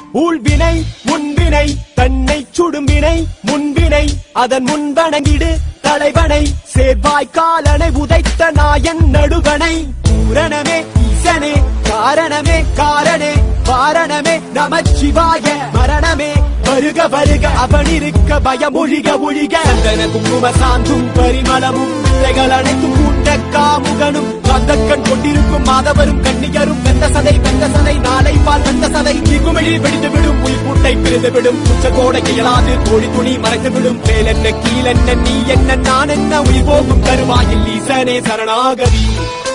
ஊழ்வினை முன்வினை தன்னை சுடும்பினை முன்வினை அதன் முன்வணங்கிடு தலைவனை சேர்வாய் காலனை உதைத்த நாயன் நடுவனை பூரணமே ஈசனே காரணமே காரணே வாரணமே நமச்சிவாய மரணமே வருக வருக அவனிருக்க பயமொழிக ஒழிக சந்தன குங்கும சாந்தும் பரிமளமும் பிள்ளைகள் அனைத்தும் கூட்ட காமுகனும் கந்தக்கண் கொண்டிருக்கும் மாதவரும் கண்ணியரும் வெந்த சதை வெந்த சதை நாளை பால் வெந்த சதை குமிழில் வெடித்து விடும் உயிர் பூட்டை பிரிந்து விடும் உச்ச கோடை இயலாது கோடி துணி மறைத்து விடும் மேல் என்ன கீழ் என்ன நீ என்ன நான் என்ன உயிர் போகும் கருவாயில் ஈசனே சரணாகதி